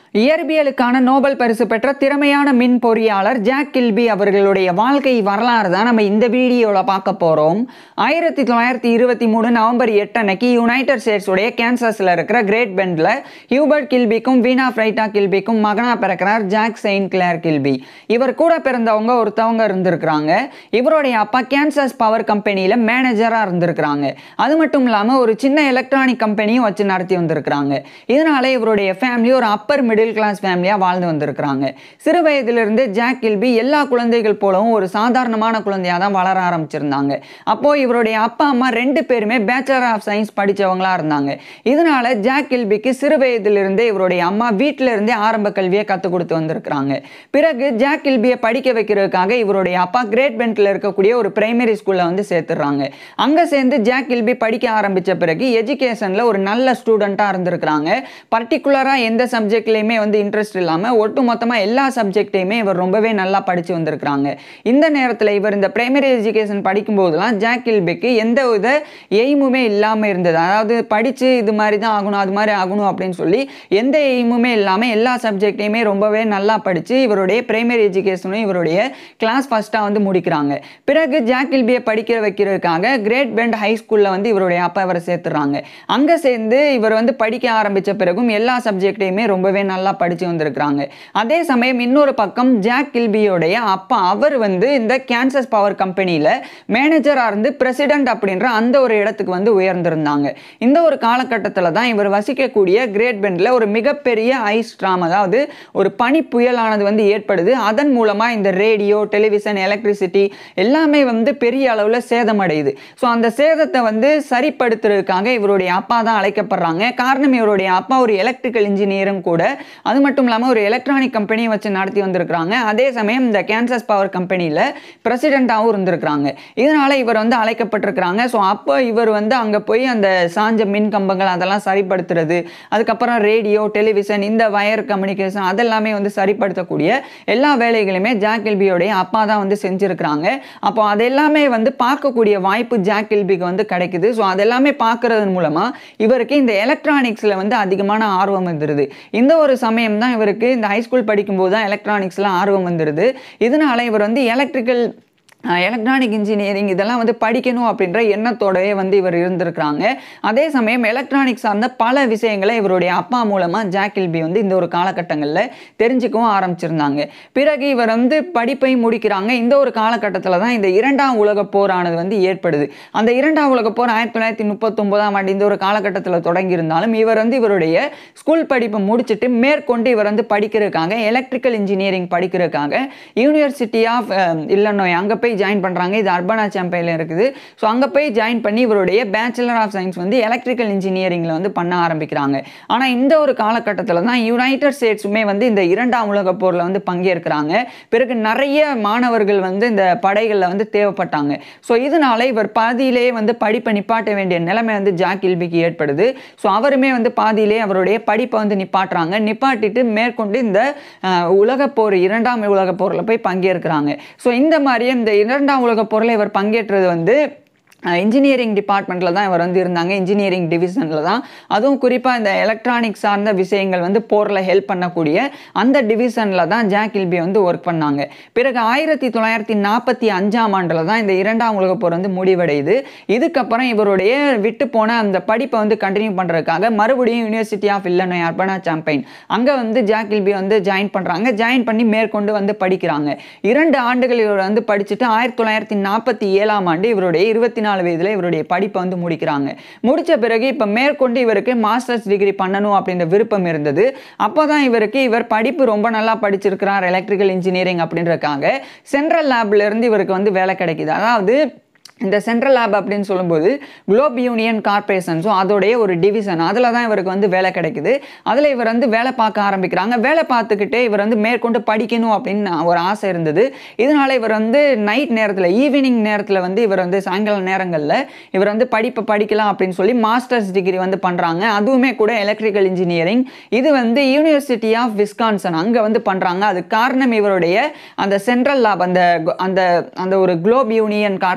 இயற்பியலுக்கான Nobel பரிசு பெற்ற திறமையான மின் பொறியாளர் ஜாக் கில்பி அவர்களுடைய வாழ்க்கை வரலாறு தான் நம்ம இந்த வீடியோவில் பார்க்க போகிறோம் ஆயிரத்தி தொள்ளாயிரத்தி இருபத்தி மூணு நவம்பர் எட்டு அன்னைக்கு யுனைடெட் ஸ்டேட்ஸுடைய கேன்சஸில் இருக்கிற கிரேட் பெண்டில் ஹியூபர்ட் கில்பிக்கும் வீனா ஃப்ரைட்டா கில்பிக்கும் மகனாக பிறக்கிறார் ஜாக் செயின்ட் கிளேர் கில்பி இவர் கூட பிறந்தவங்க ஒருத்தவங்க இருந்திருக்கிறாங்க இவருடைய அப்பா கேன்சஸ் பவர் கம்பெனியில் மேனேஜராக இருந்திருக்கிறாங்க அது மட்டும் இல்லாமல் ஒரு சின்ன எலக்ட்ரானிக் கம்பெனியும் வச்சு நடத்தி வந்திருக்கிறாங்க இதனால இவருடைய ஃபேமிலி ஒரு அப்பர் மிடில் கிளாஸ் ஃபேமிலியாக வாழ்ந்து வந்திருக்கிறாங்க சிறு வயதிலிருந்து ஜாக் கில்பி எல்லா குழந்தைகள் போலவும் ஒரு சாதாரணமான குழந்தையாக தான் வளர ஆரம்பிச்சிருந்தாங்க அப்போ இவருடைய அப்பா அம்மா ரெண்டு பேருமே பேச்சுலர் ஆஃப் சயின்ஸ் படித்தவங்களா இருந்தாங்க இதனால ஜாக் கில்பிக்கு சிறு வயதிலிருந்தே இவருடைய அம்மா வீட்டில இருந்தே ஆரம்ப கல்வியை கற்றுக் கொடுத்து வந்திருக்கிறாங்க பிறகு ஜாக் கில்பியை படிக்க வைக்கிறதுக்காக இவருடைய அப்பா கிரேட் பென்ட்ல இருக்கக்கூடிய ஒரு பிரைமரி ஸ்கூல்ல வந்து சேர்த்துடுறாங்க அங்க சேர்ந்து ஜாக் கில்பி படிக்க ஆரம்பிச்ச பிறகு எஜுகேஷன்ல ஒரு நல்ல ஸ்டூடெண்ட்டாக இருந்திருக்கிறாங்க பர்டிகுலராக எந்த சப்ஜெக்ட்லையுமே வந்து இன்ட்ரெஸ்ட் இல்லாமல் ஒட்டு மொத்தமாக எல்லா சப்ஜெக்டையுமே இவர் ரொம்பவே நல்லா படித்து வந்திருக்கிறாங்க இந்த நேரத்தில் இவர் இந்த பிரைமரி எஜுகேஷன் படிக்கும்போதெல்லாம் ஜாக் கில்பிக்கு எந்த வித எய்முமே இல்லாமல் இருந்தது அதாவது படித்து இது மாதிரி தான் ஆகணும் அது மாதிரி ஆகணும் அப்படின்னு சொல்லி எந்த எய்முமே இல்லாமல் எல்லா சப்ஜெக்டையுமே ரொம்பவே நல்லா படித்து இவருடைய பிரைமரி எஜுகேஷனும் இவருடைய கிளாஸ் ஃபஸ்ட்டாக வந்து முடிக்கிறாங்க பிறகு ஜாக் கில்பியை படிக்க வைக்கிறதுக்காக கிரேட் பெண்ட் ஹை ஸ்கூலில் வந்து இவருடைய அப்பா இவரை சேர்த்துறாங்க அங்கே சேர்ந்து இவர் வந்து படிக்க ஆரம்பித்த பிறகும் எல்லா சப்ஜெக்டையுமே ரொம்பவே நல்லா படித்து வந்திருக்கிறாங்க அதே சமயம் இன்னொரு பக்கம் ஜாக் கில்பியோடைய அப்பா அவர் வந்து இந்த கேன்சஸ் பவர் கம்பெனியில் மேனேஜராக இருந்து பிரசிடென்ட் அப்படின்ற அந்த ஒரு இடத்துக்கு வந்து உயர்ந்திருந்தாங்க இந்த ஒரு காலகட்டத்தில் தான் இவர் வசிக்கக்கூடிய கிரேட் பெண்டில் ஒரு மிகப்பெரிய ஐஸ் ட்ராம் அதாவது ஒரு பனி புயலானது வந்து ஏற்படுது அதன் மூலமாக இந்த ரேடியோ டெலிவிஷன் எலக்ட்ரிசிட்டி எல்லாமே வந்து பெரிய அளவில் சேதமடையுது ஸோ அந்த சேதத்தை வந்து சரிப்படுத்துறதுக்காக இவருடைய அப்பா தான் அழைக்கப்படுறாங்க காரணம் இவருடைய அப்பா ஒரு எலக்ட்ரிக்கல் இன்ஜினியரும் கூட அது மட்டும் இல்லாமல் ஒரு எலக்ட்ரானிக் கம்பெனியை வச்சு நடத்தி வந்திருக்கிறாங்க அதே சமயம் இந்த கேன்சஸ் பவர் கம்பெனியில் பிரசிடெண்ட்டாகவும் இருந்திருக்கிறாங்க இதனால இவர் வந்து அழைக்கப்பட்டிருக்கிறாங்க ஸோ அப்போ இவர் வந்து அங்கே போய் அந்த சாஞ்ச மின் கம்பங்கள் அதெல்லாம் சரிப்படுத்துறது அதுக்கப்புறம் ரேடியோ டெலிவிஷன் இந்த வயர் கம்யூனிகேஷன் அதெல்லாமே வந்து சரிப்படுத்தக்கூடிய எல்லா வேலைகளுமே ஜாக் கில்பியோடைய அப்பா தான் வந்து செஞ்சுருக்கிறாங்க அப்போ அதெல்லாமே வந்து பார்க்கக்கூடிய வாய்ப்பு ஜாக் கில்பிக்கு வந்து கிடைக்குது ஸோ அதெல்லாமே பார்க்கறதன் மூலமாக இவருக்கு இந்த எலக்ட்ரானிக்ஸில் வந்து அதிகமான ஆர்வம் வந்துடுது இந்த ஒரு சமயம் தான் இவருக்கு இந்த ஹைஸ்கூல் படிக்கும்போது தான் எலக்ட்ரானிக்ஸில் ஆர்வம் வந்துடுது இதனால இவர் வந்து எலக்ட்ரிக்கல் எலக்ட்ரானிக் இன்ஜினியரிங் இதெல்லாம் வந்து படிக்கணும் அப்படின்ற எண்ணத்தோடவே வந்து இவர் இருந்திருக்கிறாங்க அதே சமயம் எலக்ட்ரானிக் சார்ந்த பல விஷயங்களை இவருடைய அப்பா மூலமாக ஜாக்கில்பி வந்து இந்த ஒரு காலகட்டங்களில் தெரிஞ்சுக்கவும் ஆரம்பிச்சிருந்தாங்க பிறகு இவர் வந்து படிப்பை முடிக்கிறாங்க இந்த ஒரு காலகட்டத்தில் தான் இந்த இரண்டாம் உலக போரானது வந்து ஏற்படுது அந்த இரண்டாம் உலக போர் ஆயிரத்தி தொள்ளாயிரத்தி முப்பத்தொன்பதாம் ஆண்டு இந்த ஒரு காலகட்டத்தில் தொடங்கியிருந்தாலும் இவர் வந்து இவருடைய ஸ்கூல் படிப்பை முடிச்சுட்டு மேற்கொண்டு இவர் வந்து படிக்கிறதுக்காக எலக்ட்ரிக்கல் இன்ஜினியரிங் படிக்கிறதுக்காக யூனிவர்சிட்டி ஆஃப் இல்லைனோய் அங்கே போய் ஜாயின் பண்ணுறாங்க இது அர்பனா சாம்பையில் இருக்குது ஸோ அங்கே போய் ஜாயின் பண்ணி இவருடைய பேச்சுலர் ஆஃப் சயின்ஸ் வந்து எலக்ட்ரிக்கல் இன்ஜினியரிங்கில் வந்து பண்ண ஆரம்பிக்கிறாங்க ஆனால் இந்த ஒரு காலகட்டத்தில் தான் யுனைடெட் ஸ்டேட்ஸுமே வந்து இந்த இரண்டாம் உலக போரில் வந்து பங்கேற்கிறாங்க பிறகு நிறைய மாணவர்கள் வந்து இந்த படைகளில் வந்து தேவைப்பட்டாங்க ஸோ இதனால இவர் பாதியிலேயே வந்து படிப்பை நிப்பாட்ட வேண்டிய நிலைமை வந்து ஜாக் கில்பிக்கு ஏற்படுது ஸோ அவருமே வந்து பாதியிலே அவருடைய படிப்பை வந்து நிப்பாட்டுறாங்க நிப்பாட்டிட்டு மேற்கொண்டு இந்த உலகப் போர் இரண்டாம் உலகப் போரில் போய் பங்கேற்கிறாங்க ஸோ இந்த மாதிரியே இந்த இரண்டாம் உலகப் போரில் இவர் பங்கேற்றது வந்து இன்ஜினியரிங் டிபார்ட்மெண்ட்டில் தான் இவர் வந்து இருந்தாங்க இன்ஜினியரிங் டிவிஷனில் தான் அதுவும் குறிப்பாக இந்த எலக்ட்ரானிக் சார்ந்த விஷயங்கள் வந்து போரில் ஹெல்ப் பண்ணக்கூடிய அந்த டிவிஷனில் தான் ஜாக் கில்பி வந்து ஒர்க் பண்ணாங்க பிறகு ஆயிரத்தி தொள்ளாயிரத்தி நாற்பத்தி அஞ்சாம் ஆண்டில் தான் இந்த இரண்டாம் உலகப் போர் வந்து முடிவடையுது இதுக்கப்புறம் இவருடைய விட்டு போன அந்த படிப்பை வந்து கண்டினியூ பண்ணுறதுக்காக மறுபடியும் University of Illinois Urbana Champaign அங்கே வந்து ஜாக் கில்பி வந்து ஜாயின் பண்ணுறாங்க ஜாயின் பண்ணி மேற்கொண்டு வந்து படிக்கிறாங்க இரண்டு ஆண்டுகள் இவர் வந்து படிச்சுட்டு ஆயிரத்தி தொள்ளாயிரத்தி நாற்பத்தி ஏழாம் ஆண்டு இவருடைய இருபத்தி நாலு வயதில் இவருடைய படிப்பை வந்து முடிக்கிறாங்க முடித்த பிறகு இப்போ மேற்கொண்டு இவருக்கு மாஸ்டர்ஸ் டிகிரி பண்ணணும் அப்படின்ற விருப்பம் இருந்தது அப்போ தான் இவருக்கு இவர் படிப்பு ரொம்ப நல்லா படிச்சிருக்கிறார் எலக்ட்ரிக்கல் இன்ஜினியரிங் அப்படின்றதுக்காக சென்ட்ரல் லேப்ல இருந்து இவருக்கு வந்து வேலை கிடைக்குது அதாவது இந்த சென்ட்ரல் லேப் அப்படின்னு சொல்லும்போது குளோப் யூனியன் கார்பரேஷன் ஸோ அதோடைய ஒரு டிவிஷன் அதில் தான் இவருக்கு வந்து வேலை கிடைக்குது அதில் இவர் வந்து வேலை பார்க்க ஆரம்பிக்கிறாங்க வேலை பார்த்துக்கிட்டே இவர் வந்து மேற்கொண்டு படிக்கணும் அப்படின்னு ஒரு ஆசை இருந்தது இதனால் இவர் வந்து நைட் நேரத்தில் ஈவினிங் நேரத்தில் வந்து இவர் வந்து சாயங்கால நேரங்களில் இவர் வந்து படிப்பை படிக்கலாம் அப்படின்னு சொல்லி மாஸ்டர்ஸ் டிகிரி வந்து பண்ணுறாங்க அதுவுமே கூட எலக்ட்ரிக்கல் இன்ஜினியரிங் இது வந்து யூனிவர்சிட்டி ஆஃப் விஸ்கான்சன் அங்கே வந்து பண்ணுறாங்க அது காரணம் இவருடைய அந்த சென்ட்ரல் லேப் அந்த அந்த அந்த ஒரு குளோப் யூனியன் கார்பரேஷன் அது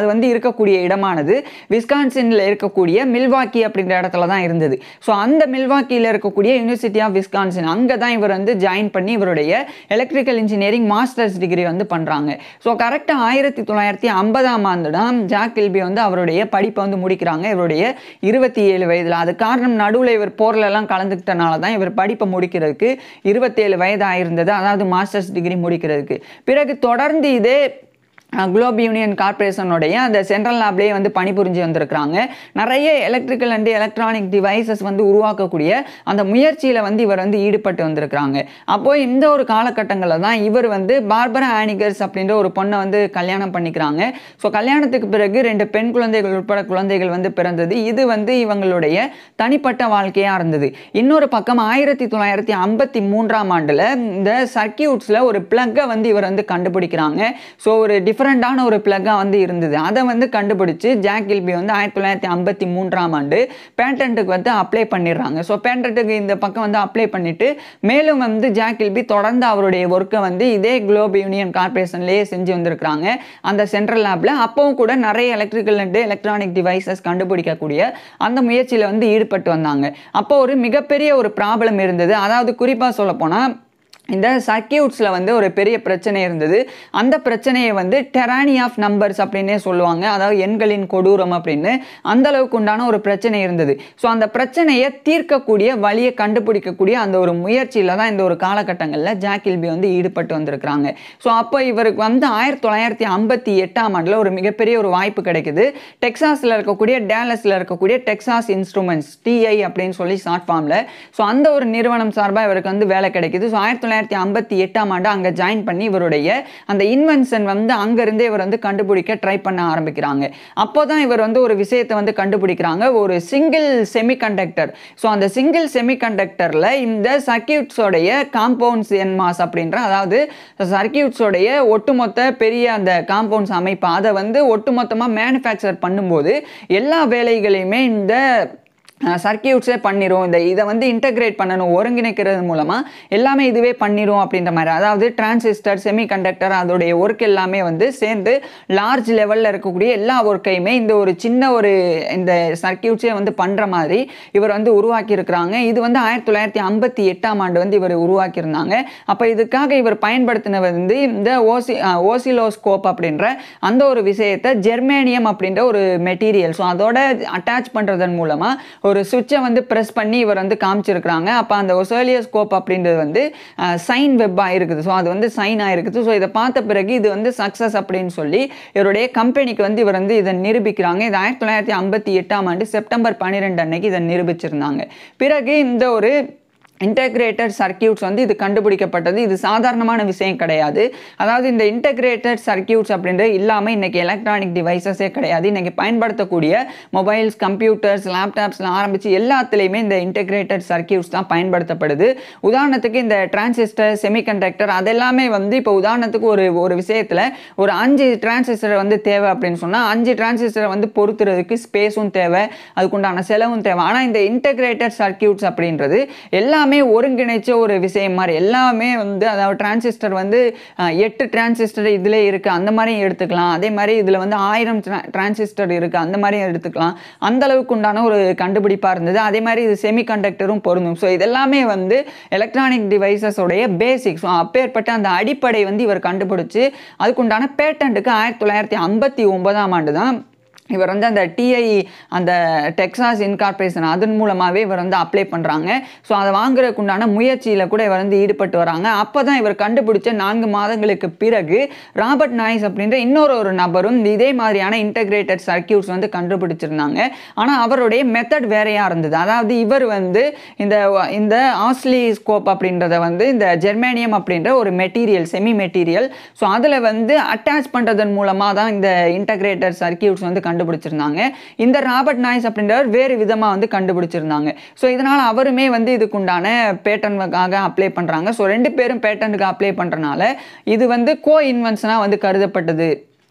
வந்து இருக்கக்கூடிய இடமானது விஸ்கான்சின்ல இருக்கக்கூடிய மில்வாக்கி அப்படின்ற இடத்துல தான் இருந்தது ஸோ அந்த மில்வாக்கியில் இருக்கக்கூடிய யூனிவர்சிட்டி ஆஃப் விஸ்கான்சின் அங்கே தான் இவர் வந்து ஜாயின் பண்ணி இவருடைய எலக்ட்ரிக்கல் இன்ஜினியரிங் மாஸ்டர்ஸ் டிகிரி வந்து பண்ணுறாங்க ஸோ கரெக்டாக ஆயிரத்தி தொள்ளாயிரத்தி ஐம்பதாம் ஆண்டு தான் ஜாக் கில்பி வந்து அவருடைய படிப்பை வந்து முடிக்கிறாங்க இவருடைய இருபத்தி ஏழு வயதில் அது காரணம் நடுவில் இவர் போர்லெல்லாம் கலந்துக்கிட்டனால தான் இவர் படிப்பை முடிக்கிறதுக்கு இருபத்தேழு வயது ஆயிருந்தது அதாவது மாஸ்டர்ஸ் டிகிரி முடிக்கிறதுக்கு பிறகு தொடர்ந்து இதே குளோப் யூனியன் கார்பரேஷனுடைய அந்த சென்ட்ரல் லேப்லேயே வந்து பணிபுரிஞ்சு வந்திருக்கிறாங்க நிறைய எலக்ட்ரிக்கல் அண்ட் எலக்ட்ரானிக் டிவைசஸ் வந்து உருவாக்கக்கூடிய அந்த முயற்சியில் வந்து இவர் வந்து ஈடுபட்டு வந்திருக்கிறாங்க அப்போ இந்த ஒரு காலகட்டங்களில் தான் இவர் வந்து பார்பரா ஆனிகர்ஸ் அப்படின்ற ஒரு பொண்ணை வந்து கல்யாணம் பண்ணிக்கிறாங்க ஸோ கல்யாணத்துக்கு பிறகு ரெண்டு பெண் குழந்தைகள் உட்பட குழந்தைகள் வந்து பிறந்தது இது வந்து இவங்களுடைய தனிப்பட்ட வாழ்க்கையாக இருந்தது இன்னொரு பக்கம் ஆயிரத்தி தொள்ளாயிரத்தி ஐம்பத்தி மூன்றாம் ஆண்டில் இந்த சர்க்கியூட்ஸில் ஒரு பிளக்கை வந்து இவர் வந்து கண்டுபிடிக்கிறாங்க ஸோ ஒரு டிஃப்ரெண்ட்டான ஒரு பிளக்காக வந்து இருந்தது அதை வந்து கண்டுபிடிச்சு ஜாக் கில்பி வந்து ஆயிரத்தி தொள்ளாயிரத்தி ஐம்பத்தி மூன்றாம் ஆண்டு பேட்டன்ட்டுக்கு வந்து அப்ளை பண்ணிடுறாங்க ஸோ பேட்டன்ட்டுக்கு இந்த பக்கம் வந்து அப்ளை பண்ணிட்டு மேலும் வந்து ஜாக் கில்பி தொடர்ந்து அவருடைய ஒர்க்கை வந்து இதே குளோப் யூனியன் கார்பரேஷன்லேயே செஞ்சு வந்திருக்கிறாங்க அந்த சென்ட்ரல் லேபில் அப்பவும் கூட நிறைய எலக்ட்ரிக்கல் அண்ட் எலக்ட்ரானிக் டிவைசஸ் கண்டுபிடிக்கக்கூடிய அந்த முயற்சியில் வந்து ஈடுபட்டு வந்தாங்க அப்போ ஒரு மிகப்பெரிய ஒரு ப்ராப்ளம் இருந்தது அதாவது குறிப்பாக சொல்லப்போனால் இந்த சர்க்கியூட்ஸில் வந்து ஒரு பெரிய பிரச்சனை இருந்தது அந்த பிரச்சனையை வந்து டெரானி ஆஃப் நம்பர்ஸ் அப்படின்னே சொல்லுவாங்க அதாவது எண்களின் கொடூரம் அப்படின்னு அந்த அளவுக்கு உண்டான ஒரு பிரச்சனை இருந்தது ஸோ அந்த பிரச்சனையை தீர்க்கக்கூடிய வழியை கண்டுபிடிக்கக்கூடிய அந்த ஒரு முயற்சியில் தான் இந்த ஒரு காலகட்டங்களில் ஜாக்கில்பி வந்து ஈடுபட்டு வந்திருக்கிறாங்க ஸோ அப்போ இவருக்கு வந்து ஆயிரத்தி தொள்ளாயிரத்தி ஐம்பத்தி எட்டாம் ஆண்டில் ஒரு மிகப்பெரிய ஒரு வாய்ப்பு கிடைக்குது டெக்சாஸில் இருக்கக்கூடிய டேலஸில் இருக்கக்கூடிய டெக்சாஸ் இன்ஸ்ட்ருமெண்ட்ஸ் டிஐ அப்படின்னு சொல்லி ஷார்ட் ஃபார்மில் ஸோ அந்த ஒரு நிறுவனம் சார்பாக இவருக்கு வந்து வேலை கிடைக்குது ஸோ ஆயிரத்தி தொள்ளாயிரத்தி ஐம்பத்தி எட்டாம் ஆண்டு அங்கே ஜாயின் பண்ணி இவருடைய அந்த இன்வென்ஷன் வந்து அங்கேருந்தே இவர் வந்து கண்டுபிடிக்க ட்ரை பண்ண ஆரம்பிக்கிறாங்க அப்போ தான் இவர் வந்து ஒரு விஷயத்தை வந்து கண்டுபிடிக்கிறாங்க ஒரு சிங்கிள் செமிகண்டக்டர் ஸோ அந்த சிங்கிள் செமிகண்டக்டரில் இந்த சர்க்கியூட்ஸோடைய காம்பவுண்ட்ஸ் என் மாஸ் அப்படின்ற அதாவது சர்க்கியூட்ஸோடைய ஒட்டுமொத்த பெரிய அந்த காம்பவுண்ட்ஸ் அமைப்பு அதை வந்து ஒட்டுமொத்தமாக மேனுஃபேக்சர் பண்ணும்போது எல்லா வேலைகளையுமே இந்த சர்க்கியூட்ஸே பண்ணிடும் இந்த இதை வந்து இன்டகிரேட் பண்ணணும் ஒருங்கிணைக்கிறது மூலமாக எல்லாமே இதுவே பண்ணிடும் அப்படின்ற மாதிரி அதாவது டிரான்சிஸ்டர் செமிகண்டக்டர் அதோடைய ஒர்க் எல்லாமே வந்து சேர்ந்து லார்ஜ் லெவலில் இருக்கக்கூடிய எல்லா ஒர்க்கையுமே இந்த ஒரு சின்ன ஒரு இந்த சர்க்கியூட்ஸே வந்து பண்ணுற மாதிரி இவர் வந்து உருவாக்கி இருக்கிறாங்க இது வந்து ஆயிரத்தி தொள்ளாயிரத்தி ஐம்பத்தி எட்டாம் ஆண்டு வந்து இவர் உருவாக்கியிருந்தாங்க அப்போ இதுக்காக இவர் பயன்படுத்தின வந்து இந்த ஓசி ஓசிலோஸ்கோப் அப்படின்ற அந்த ஒரு விஷயத்தை ஜெர்மேனியம் அப்படின்ற ஒரு மெட்டீரியல் ஸோ அதோட அட்டாச் பண்ணுறதன் மூலமாக ஒரு சுவிட்சை வந்து ப்ரெஸ் பண்ணி இவர் வந்து காமிச்சிருக்கிறாங்க அப்போ அந்த ஒசோலியோஸ்கோப் அப்படின்றது வந்து சைன் வெப்பாக இருக்குது ஸோ அது வந்து சைன் ஆயிருக்குது ஸோ இதை பார்த்த பிறகு இது வந்து சக்ஸஸ் அப்படின்னு சொல்லி இவருடைய கம்பெனிக்கு வந்து இவர் வந்து இதை நிரூபிக்கிறாங்க இது ஆயிரத்தி தொள்ளாயிரத்தி ஐம்பத்தி எட்டாம் ஆண்டு செப்டம்பர் பன்னிரெண்டு அன்னைக்கு இதை நிரூபிச்சிருந்தாங்க பிறகு இந்த ஒரு இன்டகிரேட்டட் சர்க்கியூட்ஸ் வந்து இது கண்டுபிடிக்கப்பட்டது இது சாதாரணமான விஷயம் கிடையாது அதாவது இந்த இன்டகிரேட்டட் சர்க்கியூட்ஸ் அப்படின்றது இல்லாமல் இன்றைக்கி எலக்ட்ரானிக் டிவைசஸே கிடையாது இன்றைக்கி பயன்படுத்தக்கூடிய மொபைல்ஸ் கம்ப்யூட்டர்ஸ் லேப்டாப்ஸில் ஆரம்பித்து எல்லாத்துலேயுமே இந்த இன்டகிரேட்டட் சர்க்கியூட்ஸ் தான் பயன்படுத்தப்படுது உதாரணத்துக்கு இந்த டிரான்சிஸ்டர் செமிகண்டக்டர் அதெல்லாமே வந்து இப்போ உதாரணத்துக்கு ஒரு ஒரு விஷயத்தில் ஒரு அஞ்சு டிரான்சிஸ்டர் வந்து தேவை அப்படின்னு சொன்னால் அஞ்சு டிரான்சிஸ்டரை வந்து பொறுத்துறதுக்கு ஸ்பேஸும் தேவை அதுக்குண்டான செலவும் தேவை ஆனால் இந்த இன்டகிரேட்டட் சர்க்கியூட்ஸ் அப்படின்றது எல்லாமே எல்லாமே ஒருங்கிணைச்ச ஒரு விஷயம் மாதிரி எல்லாமே வந்து அதாவது டிரான்சிஸ்டர் வந்து எட்டு டிரான்சிஸ்டர் இதில் இருக்குது அந்த மாதிரியும் எடுத்துக்கலாம் அதே மாதிரி இதில் வந்து ஆயிரம் டிரான்சிஸ்டர் இருக்குது அந்த மாதிரியும் எடுத்துக்கலாம் அந்த அளவுக்கு உண்டான ஒரு கண்டுபிடிப்பாக இருந்தது அதே மாதிரி இது செமி கண்டக்டரும் பொருந்தும் ஸோ இதெல்லாமே வந்து எலக்ட்ரானிக் டிவைசஸோடைய பேசிக் ஸோ அப்பேற்பட்ட அந்த அடிப்படை வந்து இவர் கண்டுபிடிச்சி அதுக்குண்டான பேட்டன்ட்டுக்கு ஆயிரத்தி தொள்ளாயிரத்தி ஐம்பத்தி ஒன்பதாம் ஆண்டு தான் இவர் வந்து அந்த டிஐ அந்த டெக்ஸாஸ் இன்கார்பரேஷன் அதன் மூலமாகவே இவர் வந்து அப்ளை பண்ணுறாங்க ஸோ அதை வாங்குறதுக்கு உண்டான முயற்சியில் கூட இவர் வந்து ஈடுபட்டு வராங்க அப்போ தான் இவர் கண்டுபிடிச்ச நான்கு மாதங்களுக்கு பிறகு ராபர்ட் நாய்ஸ் அப்படின்ற இன்னொரு ஒரு நபரும் இதே மாதிரியான இன்டகிரேட்டட் சர்க்கியூட்ஸ் வந்து கண்டுபிடிச்சிருந்தாங்க ஆனால் அவருடைய மெத்தட் வேறையாக இருந்தது அதாவது இவர் வந்து இந்த இந்த ஆஸ்லி ஸ்கோப் அப்படின்றத வந்து இந்த ஜெர்மேனியம் அப்படின்ற ஒரு மெட்டீரியல் செமி மெட்டீரியல் ஸோ அதில் வந்து அட்டாச் பண்ணுறதன் மூலமாக தான் இந்த இன்டகிரேட்டட் சர்க்கியூட்ஸ் வந்து கண்டு கண்டுபிடிச்சிருந்தாங்க இந்த ராபர்ட் நாய்ஸ் அப்படின்றவர் வேறு விதமாக வந்து கண்டுபிடிச்சிருந்தாங்க ஸோ இதனால் அவருமே வந்து இதுக்குண்டான பேட்டனுக்காக அப்ளை பண்ணுறாங்க ஸோ ரெண்டு பேரும் பேட்டனுக்கு அப்ளை பண்ணுறனால இது வந்து கோ இன்வென்ஷனாக வந்து கருதப்பட்டது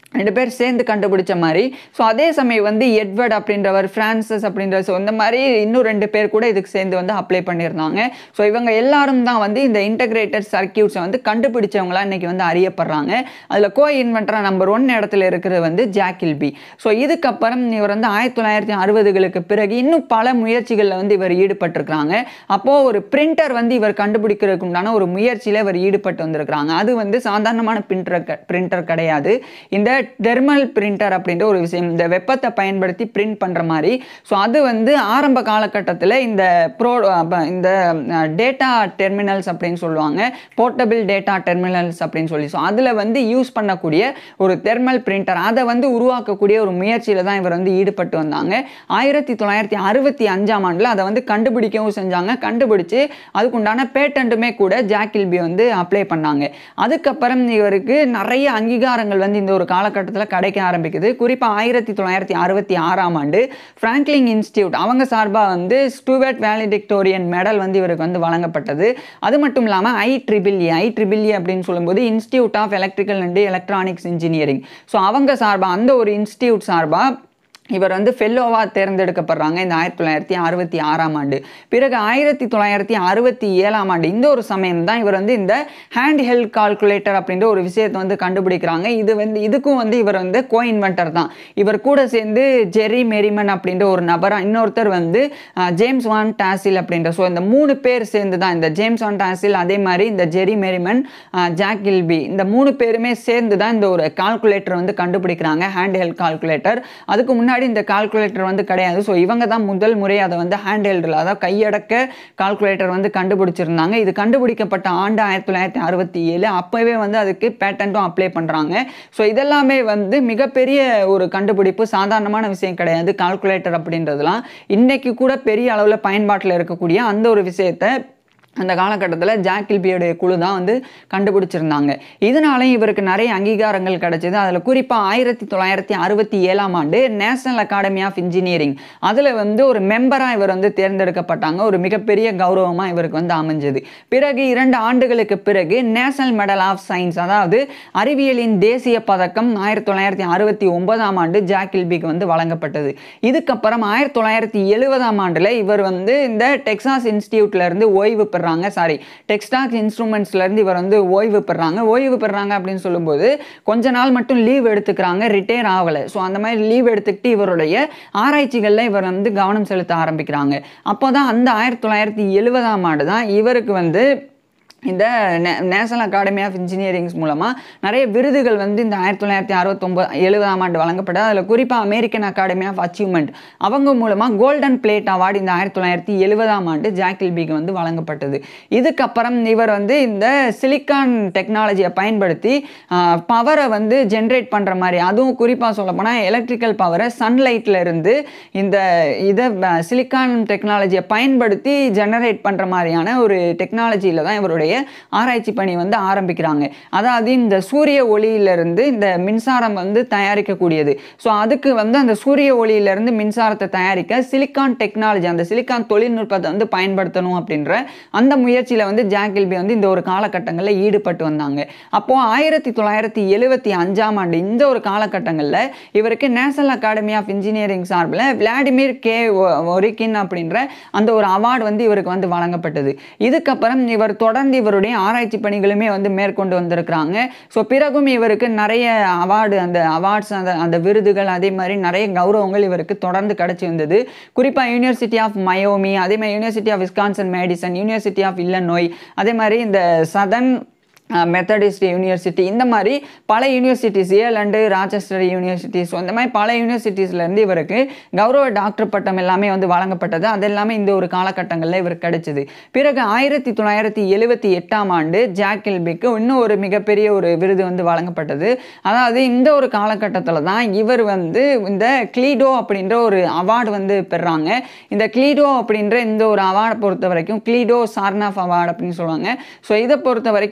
ரெண்டு பேர் சேர்ந்து கண்டுபிடிச்ச மாதிரி ஸோ அதே சமயம் வந்து எட்வர்ட் அப்படின்றவர் ஃப்ரான்சஸ் அப்படின்ற ஸோ இந்த மாதிரி இன்னும் ரெண்டு பேர் கூட இதுக்கு சேர்ந்து வந்து அப்ளை பண்ணியிருந்தாங்க ஸோ இவங்க எல்லாரும் தான் வந்து இந்த இன்டகிரேட்டட் சர்க்கியூட்ஸை வந்து கண்டுபிடிச்சவங்களா இன்னைக்கு வந்து அறியப்படுறாங்க அதில் கோ இன்வென்டராக நம்பர் ஒன் இடத்துல இருக்கிறது வந்து ஜாக்கில்பி ஸோ இதுக்கப்புறம் இவர் வந்து ஆயிரத்தி தொள்ளாயிரத்தி அறுபதுகளுக்கு பிறகு இன்னும் பல முயற்சிகளில் வந்து இவர் ஈடுபட்டிருக்கிறாங்க அப்போது ஒரு பிரிண்டர் வந்து இவர் கண்டுபிடிக்கிறதுக்கு உண்டான ஒரு முயற்சியில் இவர் ஈடுபட்டு வந்திருக்கிறாங்க அது வந்து சாதாரணமான பிரிண்டர் பிரிண்டர் கிடையாது இந்த டெர்மல் பிரிண்டர் அப்படின்ற ஒரு விஷயம் இந்த வெப்பத்தை பயன்படுத்தி பிரிண்ட் பண்ணுற மாதிரி ஸோ அது வந்து ஆரம்ப காலகட்டத்தில் இந்த ப்ரோ அப்ப இந்த டேட்டா டெர்மினல்ஸ் அப்படின்னு சொல்லுவாங்க போர்ட்டபிள் டேட்டா டெர்மினல்ஸ் அப்படின்னு சொல்லி ஸோ அதில் வந்து யூஸ் பண்ணக்கூடிய ஒரு தெர்மல் பிரிண்டர் அதை வந்து உருவாக்கக்கூடிய ஒரு முயற்சியில் தான் இவர் வந்து ஈடுபட்டு வந்தாங்க ஆயிரத்தி தொள்ளாயிரத்தி அறுபத்தி அஞ்சாம் ஆண்டில் அதை வந்து கண்டுபிடிக்கவும் செஞ்சாங்க கண்டுபிடிச்சு அதுக்குண்டான பேட்டன்ட்டுமே கூட ஜாக்கில்பி வந்து அப்ளை பண்ணாங்க அதுக்கப்புறம் இவருக்கு நிறைய அங்கீகாரங்கள் வந்து இந்த ஒரு காலகட்டத்தில் கிடைக்க ஆரம்பிக்குது குறிப்பாக ஆயிரத்தி தொள்ளாயிரத்தி அறுபத்தி ஆறாம் ஆண்டு ஃப்ராங்க்லிங் இன்ஸ்டியூட் அவங்க சார்பாக வந்து ஸ்டூவர்ட் வேலிடிக்டோரியன் மெடல் வந்து இவருக்கு வந்து வழங்கப்பட்டது அது மட்டும் இல்லாமல் ஐ ட்ரிபிள்இ ஐ ட்ரிபிள்இ அப்படின்னு சொல்லும்போது institute of electrical and electronics engineering so அவங்க சார்பாக அந்த ஒரு இன்ஸ்டியூட் சார்பாக இவர் வந்து ஃபெல்லோவாக தேர்ந்தெடுக்கப்படுறாங்க இந்த ஆயிரத்தி தொள்ளாயிரத்தி அறுபத்தி ஆறாம் ஆண்டு பிறகு ஆயிரத்தி தொள்ளாயிரத்தி அறுபத்தி ஏழாம் ஆண்டு இந்த ஒரு சமயம் தான் இவர் வந்து இந்த ஹேண்ட் ஹெல்ட் கால்குலேட்டர் அப்படின்ற ஒரு விஷயத்தை வந்து கண்டுபிடிக்கிறாங்க இது வந்து இதுக்கும் வந்து இவர் வந்து கோ இன்வென்டர் தான் இவர் கூட சேர்ந்து ஜெரி மெரிமன் அப்படின்ற ஒரு நபராக இன்னொருத்தர் வந்து அஹ், ஜேம்ஸ் வான் டாசில் அப்படின்ற ஸோ இந்த மூணு பேர் சேர்ந்து தான் இந்த ஜேம்ஸ் வான் டாசில் அதே மாதிரி இந்த ஜெரி மெரிமன் அஹ், ஜாக் கில்பி இந்த மூணு பேருமே சேர்ந்து தான் இந்த ஒரு கால்குலேட்டர் வந்து கண்டுபிடிக்கிறாங்க ஹேண்ட் ஹெல்ட் கால்குலேட்டர் அதுக்கு முன்னாடி இந்த கால்குலேட்டர் வந்து கிடையாது ஸோ இவங்க தான் முதல் முறை அதை வந்து ஹேண்ட் ஹெல்டில் அதாவது கையடக்க கால்குலேட்டர் வந்து கண்டுபிடிச்சிருந்தாங்க இது கண்டுபிடிக்கப்பட்ட ஆண்டு ஆயிரத்தி தொள்ளாயிரத்தி அறுபத்தி ஏழு அப்போவே வந்து அதுக்கு பேட்டன்ட்டும் அப்ளை பண்ணுறாங்க ஸோ இதெல்லாமே வந்து மிகப்பெரிய ஒரு கண்டுபிடிப்பு சாதாரணமான விஷயம் கிடையாது கால்குலேட்டர் அப்படின்றதுலாம் இன்னைக்கு கூட பெரிய அளவில் பயன்பாட்டில் இருக்கக்கூடிய அந்த ஒரு விஷயத்தை அந்த காலகட்டத்தில் ஜாக்கில்பியோடைய குழு தான் வந்து கண்டுபிடிச்சிருந்தாங்க இதனால இவருக்கு நிறைய அங்கீகாரங்கள் கிடைச்சது அதில் குறிப்பாக ஆயிரத்தி தொள்ளாயிரத்தி அறுபத்தி ஏழாம் ஆண்டு நேஷனல் அகாடமி ஆஃப் இன்ஜினியரிங் அதில் வந்து ஒரு மெம்பராக இவர் வந்து தேர்ந்தெடுக்கப்பட்டாங்க ஒரு மிகப்பெரிய கௌரவமாக இவருக்கு வந்து அமைஞ்சது பிறகு இரண்டு ஆண்டுகளுக்கு பிறகு நேஷனல் மெடல் ஆஃப் சயின்ஸ் அதாவது அறிவியலின் தேசிய பதக்கம் ஆயிரத்தி தொள்ளாயிரத்தி அறுபத்தி ஒன்பதாம் ஆண்டு ஜாக்கில்பிக்கு வந்து வழங்கப்பட்டது இதுக்கப்புறம் ஆயிரத்தி தொள்ளாயிரத்தி எழுபதாம் ஆண்டில் இவர் வந்து இந்த டெக்சாஸ் இன்ஸ்டியூட்ல இருந்து ஓய்வு பெறாங்க சாரி டெக்ஸ்டாக் இன்ஸ்ட்ருமெண்ட்ஸ்ல இருந்து இவர் வந்து ஓய்வு பெறாங்க ஓய்வு பெறாங்க அப்படின்னு சொல்லும்போது கொஞ்ச நாள் மட்டும் லீவ் எடுத்துக்கிறாங்க ரிட்டையர் ஆகலை ஸோ அந்த மாதிரி லீவ் எடுத்துக்கிட்டு இவருடைய ஆராய்ச்சிகளில் இவர் வந்து கவனம் செலுத்த ஆரம்பிக்கிறாங்க அப்போ தான் அந்த ஆயிரத்தி தொள்ளாயிரத்தி எழுபதாம் ஆண்டு தான் இவருக்கு வந்து இந்த நேஷனல் அகாடமி ஆஃப் இன்ஜினியரிங்ஸ் மூலமாக நிறைய விருதுகள் வந்து இந்த ஆயிரத்தி தொள்ளாயிரத்தி அறுபத்தொம்பது எழுபதாம் ஆண்டு வழங்கப்பட்டது அதில் குறிப்பாக அமெரிக்கன் அகாடமி ஆஃப் அச்சீவ்மெண்ட் அவங்க மூலமாக கோல்டன் பிளேட் அவார்டு இந்த ஆயிரத்தி தொள்ளாயிரத்தி எழுபதாம் ஆண்டு ஜாக்கில்பிக்கு வந்து வழங்கப்பட்டது இதுக்கப்புறம் இவர் வந்து இந்த சிலிக்கான் டெக்னாலஜியை பயன்படுத்தி பவரை வந்து ஜென்ரேட் பண்ணுற மாதிரி அதுவும் குறிப்பாக சொல்லப்போனால் எலக்ட்ரிக்கல் பவரை சன்லைட்டில் இருந்து இந்த இதை சிலிக்கான் டெக்னாலஜியை பயன்படுத்தி ஜெனரேட் பண்ணுற மாதிரியான ஒரு டெக்னாலஜியில் தான் இவருடைய ஆராய்ச்சி பணி வந்து ஆரம்பிக்கிறாங்க அதாவது இந்த சூரிய ஒளியிலிருந்து இந்த மின்சாரம் வந்து தயாரிக்கக்கூடியது ஸோ அதுக்கு வந்து அந்த சூரிய ஒளியிலிருந்து மின்சாரத்தை தயாரிக்க சிலிக்கான் டெக்னாலஜி அந்த சிலிக்கான் தொழில்நுட்பத்தை வந்து பயன்படுத்தணும் அப்படின்ற அந்த முயற்சியில் வந்து ஜாக்கில்பி வந்து இந்த ஒரு காலகட்டங்களில் ஈடுபட்டு வந்தாங்க அப்போது ஆயிரத்தி தொள்ளாயிரத்தி எழுபத்தி அஞ்சாம் ஆண்டு இந்த ஒரு காலகட்டங்களில் இவருக்கு நேஷனல் அகாடமி ஆஃப் இன்ஜினியரிங் சார்பில் விளாடிமிர் கே ஒரிக்கின் அப்படின்ற அந்த ஒரு அவார்டு வந்து இவருக்கு வந்து வழங்கப்பட்டது இதுக்கப்புறம் இவர் தொடர்ந்து இவருடைய ஆராய்ச்சி பணிகளுமே வந்து மேற்கொண்டு வந்திருக்கிறாங்க ஸோ பிறகும் இவருக்கு நிறைய அவார்டு அந்த அவார்ட்ஸ் அந்த அந்த விருதுகள் அதே மாதிரி நிறைய கௌரவங்கள் இவருக்கு தொடர்ந்து கிடைச்சி வந்தது குறிப்பாக யூனிவர்சிட்டி ஆஃப் மயோமி அதே மாதிரி University of Wisconsin Madison University of Illinois அதே மாதிரி இந்த சதன் மெத்தடிஸ்ட் யூனிவர்சிட்டி இந்த மாதிரி பல யூனிவர்சிட்டிஸ் ஏலண்டு ராச்செஸ்டர் யூனிவர்சிட்டி ஸோ இந்த மாதிரி பல யூனிவர்சிட்டிஸ்லேருந்து இவருக்கு கௌரவ டாக்டர் பட்டம் எல்லாமே வந்து வழங்கப்பட்டது அது எல்லாமே இந்த ஒரு காலகட்டங்களில் இவருக்கு கிடைச்சிது பிறகு ஆயிரத்தி தொள்ளாயிரத்தி எழுபத்தி எட்டாம் ஆண்டு ஜாக் கில்பிக்கு இன்னும் ஒரு மிகப்பெரிய ஒரு விருது வந்து வழங்கப்பட்டது அதாவது இந்த ஒரு காலகட்டத்தில் தான் இவர் வந்து இந்த கிளீடோ அப்படின்ற ஒரு அவார்டு வந்து பெறாங்க இந்த கிளீடோ அப்படின்ற இந்த ஒரு அவார்டை பொறுத்த வரைக்கும் கிளீடோ சார்னாஃப் அவார்டு அப்படின்னு சொல்லுவாங்க ஸோ இதை பொறுத்த வரைக்கும் இவருக்கு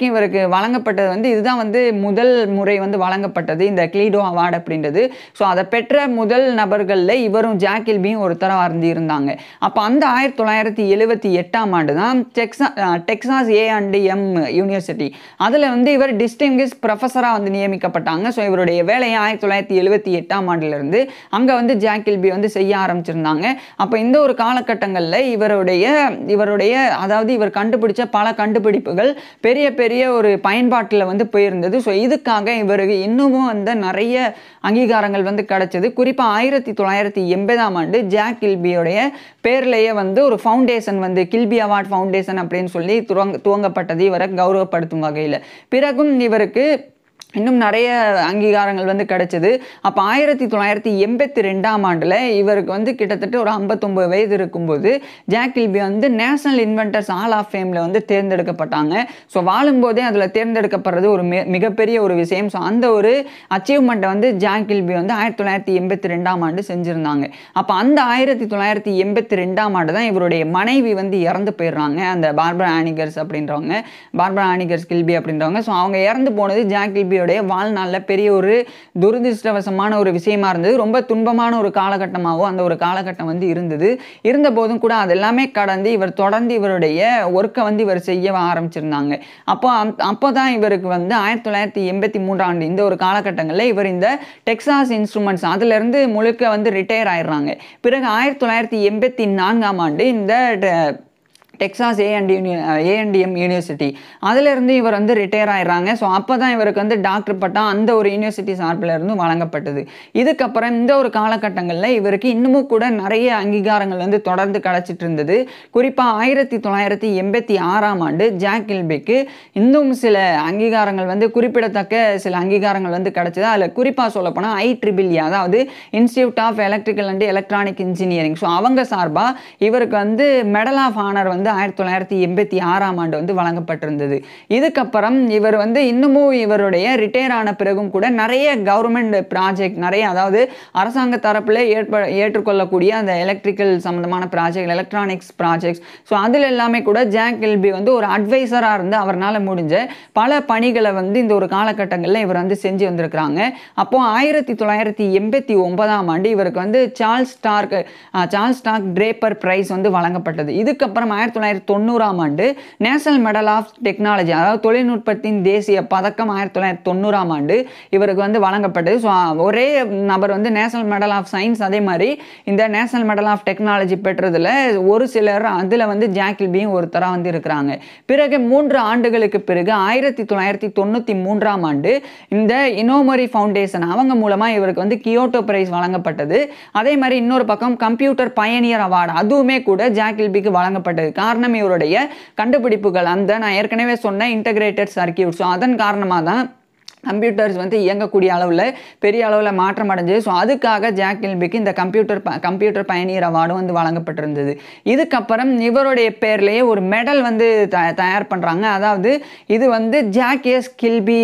வழங்கப்பட்டது வந்து இதுதான் வந்து முதல் முறை வந்து வழங்கப்பட்டது இந்த கிளீடோ அவார்டு அப்படின்றது ஸோ அதை பெற்ற முதல் நபர்களில் இவரும் ஜாக்கில்பியும் ஒருத்தராக இருந்து இருந்தாங்க அப்போ அந்த ஆயிரத்தி தொள்ளாயிரத்தி எழுபத்தி எட்டாம் ஆண்டு தான் டெக்ஸா Texas A and M University அதில் வந்து இவர் டிஸ்டிங்கிஸ் ப்ரொஃபஸராக வந்து நியமிக்கப்பட்டாங்க ஸோ இவருடைய வேலையை ஆயிரத்தி தொள்ளாயிரத்தி எழுபத்தி எட்டாம் ஆண்டிலிருந்து அங்கே வந்து ஜாக்கில்பி வந்து செய்ய ஆரம்பிச்சிருந்தாங்க அப்போ இந்த ஒரு காலகட்டங்களில் இவருடைய இவருடைய அதாவது இவர் கண்டுபிடிச்ச பல கண்டுபிடிப்புகள் பெரிய பெரிய ஒரு பயன்பாட்டில் வந்து போயிருந்தது ஸோ இதுக்காக இவருக்கு இன்னமும் வந்து நிறைய அங்கீகாரங்கள் வந்து கிடைச்சது குறிப்பாக ஆயிரத்தி தொள்ளாயிரத்தி எண்பதாம் ஆண்டு ஜாக் கில்பியோடைய பேர்லேயே வந்து ஒரு ஃபவுண்டேஷன் வந்து கில்பி அவார்ட் ஃபவுண்டேஷன் அப்படின்னு சொல்லி துவங்க துவங்கப்பட்டது இவரை கௌரவப்படுத்தும் வகையில் பிறகும் இவருக்கு இன்னும் நிறைய அங்கீகாரங்கள் வந்து கிடைச்சது அப்போ ஆயிரத்தி தொள்ளாயிரத்தி எண்பத்தி ரெண்டாம் ஆண்டில் இவருக்கு வந்து கிட்டத்தட்ட ஒரு ஐம்பத்தொம்பது வயது இருக்கும்போது ஜாக் கில்பி வந்து நேஷனல் இன்வென்டர்ஸ் ஆல் ஆஃப் ஃபேமில் வந்து தேர்ந்தெடுக்கப்பட்டாங்க ஸோ வாழும்போதே அதில் தேர்ந்தெடுக்கப்படுறது ஒரு மி மிகப்பெரிய ஒரு விஷயம் ஸோ அந்த ஒரு அச்சீவ்மெண்ட்டை வந்து ஜாக் கில்பி வந்து ஆயிரத்தி தொள்ளாயிரத்தி எண்பத்தி ரெண்டாம் ஆண்டு செஞ்சுருந்தாங்க அப்போ அந்த ஆயிரத்தி தொள்ளாயிரத்தி எண்பத்தி ரெண்டாம் ஆண்டு தான் இவருடைய மனைவி வந்து இறந்து போயிடுறாங்க அந்த பார்பரா ஆனிகர்ஸ் அப்படின்றவங்க பார்பரா ஆனிகர்ஸ் கில்பி அப்படின்றவங்க ஸோ அவங்க இறந்து போனது ஜாக் கில்பியோடைய வாழ்நாளில் பெரிய ஒரு துரதிருஷ்டவசமான ஒரு விஷயமா இருந்தது ரொம்ப துன்பமான ஒரு காலகட்டமாகவும் அந்த ஒரு காலகட்டம் வந்து இருந்தது இருந்த போதும் கூட அதெல்லாமே கடந்து இவர் தொடர்ந்து இவருடைய ஒர்க்கை வந்து இவர் செய்ய ஆரம்பிச்சிருந்தாங்க அப்போ அப்போ தான் இவருக்கு வந்து ஆயிரத்தி தொள்ளாயிரத்தி எண்பத்தி மூன்றாம் ஆண்டு இந்த ஒரு காலகட்டங்களில் இவர் இந்த டெக்ஸாஸ் இன்ஸ்ட்ருமெண்ட்ஸ் அதிலிருந்து முழுக்க வந்து ரிட்டையர் ஆயிடுறாங்க பிறகு ஆயிரத்தி தொள்ளாயிரத்தி எண்பத்தி நான்காம் ஆண்டு இந்த ட- டெக்ஸாஸ் ஏ அண்ட் யூனி ஏஎன்டிஎம் யூனிவர்சிட்டி அதிலிருந்து இவர் வந்து ரிட்டையர் ஆயிடுறாங்க ஸோ அப்போ தான் இவருக்கு வந்து டாக்டர் பட்டா அந்த ஒரு யூனிவர்சிட்டி சார்பில் இருந்து வழங்கப்பட்டது இதுக்கப்புறம் இந்த ஒரு காலகட்டங்களில் இவருக்கு இன்னமும் கூட நிறைய அங்கீகாரங்கள் வந்து தொடர்ந்து கிடச்சிட்டு இருந்தது குறிப்பாக ஆயிரத்தி தொள்ளாயிரத்தி எண்பத்தி ஆறாம் ஆண்டு ஜாக் கில்பிக்கு இன்னும் சில அங்கீகாரங்கள் வந்து குறிப்பிடத்தக்க சில அங்கீகாரங்கள் வந்து கிடைச்சது அதில் குறிப்பாக சொல்லப்போனால் ஐ ட்ரிபிள் அதாவது institute of electrical and electronic engineering so அவங்க சார்பாக இவருக்கு வந்து மெடல் ஆஃப் ஆனர் வந்து ஆயிரத்தி தொள்ளாயிரத்தி எண்பத்தி ஆறாம் ஆண்டு வந்து வழங்கப்பட்டிருந்தது இதுக்கப்புறம் இவர் வந்து இன்னமும் இவருடைய ரிட்டையர் ஆன பிறகும் கூட நிறைய கவர்மெண்ட் ப்ராஜெக்ட் நிறைய அதாவது அரசாங்க தரப்பில் ஏற்ப ஏற்றுக்கொள்ளக்கூடிய அந்த எலக்ட்ரிக்கல் சம்மந்தமான ப்ராஜெக்ட் எலக்ட்ரானிக்ஸ் ப்ராஜெக்ட்ஸ் ஸோ அதில் எல்லாமே கூட ஜாக் கில்பி வந்து ஒரு அட்வைசராக இருந்து அவரால் முடிஞ்ச பல பணிகளை வந்து இந்த ஒரு காலகட்டங்களில் இவர் வந்து செஞ்சு வந்திருக்கிறாங்க அப்போ ஆயிரத்தி தொள்ளாயிரத்தி எண்பத்தி ஒன்பதாம் ஆண்டு இவருக்கு வந்து Charles Stark uh, Charles Stark Draper Prize வந்து வழங்கப்பட்டது இதுக்கப்புறம் ஆயிரத்தி தொள்ளாயிரத்தி தொண்ணூறாம் ஆண்டு நேஷனல் மெடல் ஆஃப் டெக்னாலஜி அதாவது தொழில்நுட்பத்தின் தேசிய பதக்கம் ஆயிரத்தி தொள்ளாயிரத்தி தொண்ணூறாம் ஆண்டு இவருக்கு வந்து வழங்கப்பட்டது ஸோ ஒரே நபர் வந்து நேஷனல் மெடல் ஆஃப் சயின்ஸ் அதே மாதிரி இந்த நேஷனல் மெடல் ஆஃப் டெக்னாலஜி பெற்றதுல ஒரு சிலர் அதில் வந்து ஜாக்கில்பியும் ஒருத்தராக வந்து இருக்கிறாங்க பிறகு மூன்று ஆண்டுகளுக்கு பிறகு ஆயிரத்தி தொள்ளாயிரத்தி தொண்ணூற்றி மூன்றாம் ஆண்டு இந்த இனோமரி ஃபவுண்டேஷன் அவங்க மூலமாக இவருக்கு வந்து கியோட்டோ பிரைஸ் வழங்கப்பட்டது அதே மாதிரி இன்னொரு பக்கம் கம்ப்யூட்டர் பயனியர் அவார்டு அதுவுமே கூட ஜாக்கில்பிக்கு வழங்கப்பட்டது காரணம் இவருடைய கண்டுபிடிப்புகள் அந்த நான் ஏற்கனவே சொன்ன இன்டகிரேட்டட் சர்க்கியூட் ஸோ அதன் காரணமாக தான் கம்ப்யூட்டர்ஸ் வந்து இயங்கக்கூடிய அளவில் பெரிய அளவில் மாற்றம் அடைஞ்சது ஸோ அதுக்காக ஜாக் கில்பிக்கு இந்த கம்ப்யூட்டர் ப கம்ப்யூட்டர் பயணியர் அவார்டும் வந்து வழங்கப்பட்டிருந்தது இதுக்கப்புறம் இவருடைய பேர்லேயே ஒரு மெடல் வந்து த தயார் பண்ணுறாங்க அதாவது இது வந்து Jack S Kilby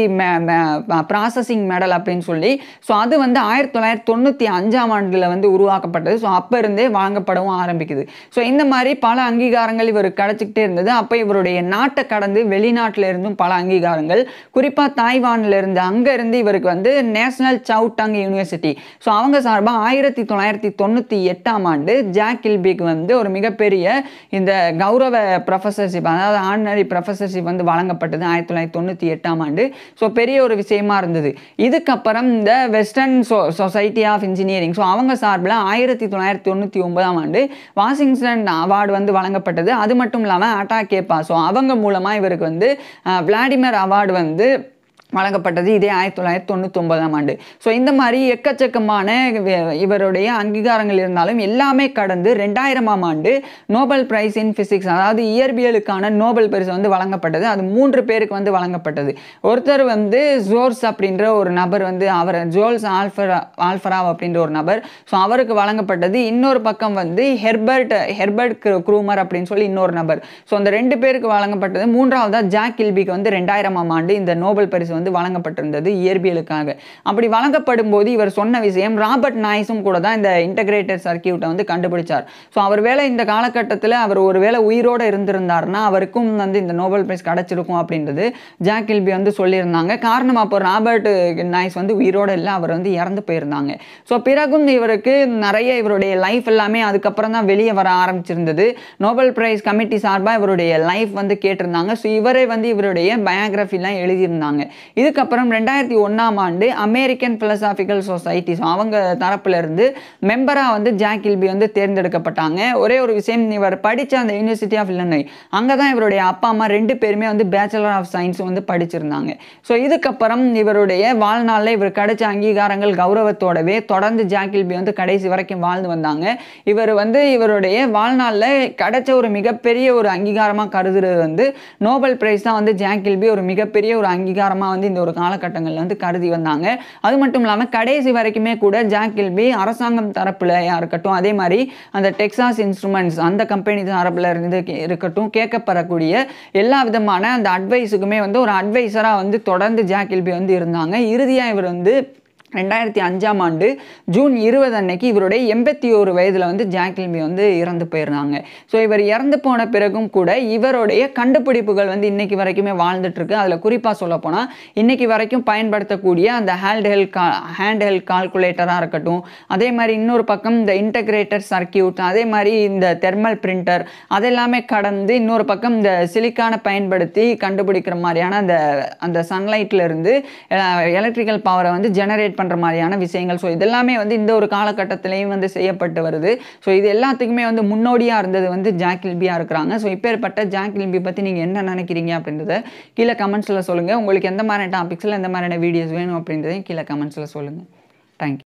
processing medal அப்படின்னு சொல்லி ஸோ அது வந்து ஆயிரத்தி தொள்ளாயிரத்தி தொண்ணூற்றி அஞ்சாம் ஆண்டில் வந்து உருவாக்கப்பட்டது ஸோ அப்போ இருந்தே வழங்கப்படவும் ஆரம்பிக்குது ஸோ இந்த மாதிரி பல அங்கீகாரங்கள் இவருக்கு கிடச்சிக்கிட்டே இருந்தது அப்போ இவருடைய நாட்டை கடந்து வெளிநாட்டில் இருந்தும் பல அங்கீகாரங்கள் குறிப்பாக தாய்வான்ல இருந்து அங்கே இருந்து இவருக்கு வந்து நேஷனல் சவுட்டாங் யூனிவர்சிட்டி ஸோ அவங்க சார்பாக ஆயிரத்தி தொள்ளாயிரத்தி தொண்ணூற்றி எட்டாம் ஆண்டு ஜாக் கில்பிக்கு வந்து ஒரு மிகப்பெரிய இந்த கௌரவ ப்ரொஃபஸர்ஷிப் அதாவது ஆர்டினரி ப்ரொஃபஸர்ஷிப் வந்து வழங்கப்பட்டது ஆயிரத்தி தொள்ளாயிரத்தி தொண்ணூற்றி எட்டாம் ஆண்டு ஸோ பெரிய ஒரு விஷயமா இருந்தது இதுக்கப்புறம் இந்த வெஸ்டர்ன் சொ சொசைட்டி ஆஃப் இன்ஜினியரிங் ஸோ அவங்க சார்பில் ஆயிரத்தி தொள்ளாயிரத்தி தொண்ணூற்றி ஒன்பதாம் ஆண்டு வாஷிங்டன் அவார்டு வந்து வழங்கப்பட்டது அது மட்டும் இல்லாமல் அட்டா கேப்பா ஸோ அவங்க மூலமாக இவருக்கு வந்து அஹ், விளாடிமிர் அவார்டு வந்து வழங்கப்பட்டது இதே ஆயிரத்தி தொள்ளாயிரத்தி தொண்ணூத்தொன்பதாம் ஆண்டு ஸோ இந்த மாதிரி எக்கச்சக்கமான வே- இவருடைய அங்கீகாரங்கள் இருந்தாலும் எல்லாமே கடந்து ரெண்டாயிரமாம் ஆண்டு நோபல் பிரைஸ் இன் பிசிக்ஸ் அதாவது இயற்பியலுக்கான நோபல் பரிசு வந்து வழங்கப்பட்டது அது மூன்று பேருக்கு வந்து வழங்கப்பட்டது ஒருத்தர் வந்து ஜோர்ஸ் அப்படின்ற ஒரு நபர் வந்து அவர் ஜோல்ஸ் ஆல்ஃபரா ஆல்ஃபராவ் அப்படின்ற ஒரு நபர் ஸோ அவருக்கு வழங்கப்பட்டது இன்னொரு பக்கம் வந்து ஹெர்பர்ட் ஹெர்பர்ட் க்ரூ- க்ரூமர் அப்படின்னு சொல்லி இன்னொரு நபர் ஸோ அந்த ரெண்டு பேருக்கு வழங்கப்பட்டது மூன்றாவதா ஜாக் கில்பிக்கு வந்து ரெண்டாயிரமாம் ஆண்டு இந்த நோபல் பரிசு வந்து வந்து வழங்கப்பட்டிருந்தது இயற்பியலுக்காக அப்படி வழங்கப்படும் போது இவர் சொன்ன விஷயம் ராபர்ட் நாய்ஸும் கூட தான் இந்த இன்டகிரேட்டட் சர்க்கியூட்டை வந்து கண்டுபிடிச்சார் ஸோ அவர் வேலை இந்த காலகட்டத்தில் அவர் ஒரு வேளை உயிரோடு இருந்திருந்தாருன்னா அவருக்கும் வந்து இந்த நோபல் பிரைஸ் கிடச்சிருக்கும் அப்படின்றது ஜாக் கில்பி வந்து சொல்லியிருந்தாங்க காரணம் அப்போ ராபர்ட் நாய்ஸ் வந்து உயிரோடு இல்லை அவர் வந்து இறந்து போயிருந்தாங்க ஸோ பிறகும் இவருக்கு நிறைய இவருடைய லைஃப் எல்லாமே அதுக்கப்புறம் தான் வெளியே வர ஆரம்பிச்சிருந்தது நோபல் பிரைஸ் கமிட்டி சார்பாக இவருடைய லைஃப் வந்து கேட்டிருந்தாங்க ஸோ இவரே வந்து இவருடைய பயோகிராஃபிலாம் எழுதியிருந்தாங்க இதுக்கப்புறம் ரெண்டாயிரத்தி ஒன்றாம் ஆண்டு அமெரிக்கன் பிலசாபிக்கல் சொசைட்டி ஸோ அவங்க தரப்புல இருந்து மெம்பராக வந்து ஜாக் கில்பி வந்து தேர்ந்தெடுக்கப்பட்டாங்க ஒரே ஒரு விஷயம் இவர் படித்த அந்த யூனிவர்சிட்டி ஆஃப் இல்லினாய் அங்கே தான் இவருடைய அப்பா அம்மா ரெண்டு பேருமே வந்து பேச்சுலர் ஆஃப் சயின்ஸ் வந்து படிச்சிருந்தாங்க ஸோ இதுக்கப்புறம் இவருடைய வாழ்நாளில் இவர் கிடைச்ச அங்கீகாரங்கள் கௌரவத்தோடவே தொடர்ந்து ஜாக் கில்பி வந்து கடைசி வரைக்கும் வாழ்ந்து வந்தாங்க இவர் வந்து இவருடைய வாழ்நாளில் கிடைச்ச ஒரு மிகப்பெரிய ஒரு அங்கீகாரமாக கருதுறது வந்து நோபல் பிரைஸ் தான் வந்து ஜாக் கில்பி ஒரு மிகப்பெரிய ஒரு அங்கீகாரமாக வந்து இந்த ஒரு காலகட்டங்களில் வந்து கருதி வந்தாங்க அது மட்டும் இல்லாமல் கடைசி வரைக்குமே கூட ஜாக் கில்பி அரசாங்கம் தரப்புலையா இருக்கட்டும் அதே மாதிரி அந்த டெக்சாஸ் இன்ஸ்ட்ருமெண்ட்ஸ் அந்த கம்பெனி தரப்புல இருந்து கே- இருக்கட்டும் கேட்கப்படக்கூடிய எல்லா விதமான அந்த அட்வைஸுக்குமே வந்து ஒரு அட்வைசராக வந்து தொடர்ந்து ஜாக் கில்பி வந்து இருந்தாங்க இறுதியாக இவர் வந்து ரெண்டாயிரத்தி அஞ்சாம் ஆண்டு ஜூன் இருபது அன்னைக்கு இவருடைய எண்பத்தி ஒரு வயதில் வந்து ஜாக்கில்மி வந்து இறந்து போயிருந்தாங்க ஸோ இவர் இறந்து போன பிறகும் கூட இவருடைய கண்டுபிடிப்புகள் வந்து இன்னைக்கு வரைக்குமே வாழ்ந்துட்டு இருக்கு அதில் குறிப்பாக சொல்லப்போனால் இன்னைக்கு வரைக்கும் பயன்படுத்தக்கூடிய அந்த ஹேண்ட் ஹெல் கா ஹேண்ட் ஹெல் கால்குலேட்டராக இருக்கட்டும் அதே மாதிரி இன்னொரு பக்கம் இந்த இன்டகிரேட்டட் சர்க்கியூட் அதே மாதிரி இந்த தெர்மல் பிரிண்டர் அதெல்லாமே கடந்து இன்னொரு பக்கம் இந்த சிலிக்கானை பயன்படுத்தி கண்டுபிடிக்கிற மாதிரியான அந்த அந்த சன்லைட்ல இருந்து எலக்ட்ரிக்கல் பவரை வந்து ஜெனரேட் பண்ணுற மாதிரியான விஷயங்கள் ஸோ இதெல்லாமே வந்து இந்த ஒரு காலகட்டத்திலையும் வந்து செய்யப்பட்டு வருது ஸோ இது எல்லாத்துக்குமே வந்து முன்னோடியாக இருந்தது வந்து ஜாக் கில்பியாக இருக்கிறாங்க ஸோ இப்பேற்பட்ட ஜாக் கில்பி பற்றி நீங்கள் என்ன நினைக்கிறீங்க அப்படின்றத கீழே கமெண்ட்ஸில் சொல்லுங்கள் உங்களுக்கு எந்த மாதிரியான டாபிக்ஸில் எந்த மாதிரியான வீடியோஸ் வேணும் அப்படின்றதையும் கீழே கமெண்ட்ஸில் சொல்லுங்கள் தேங்க்யூ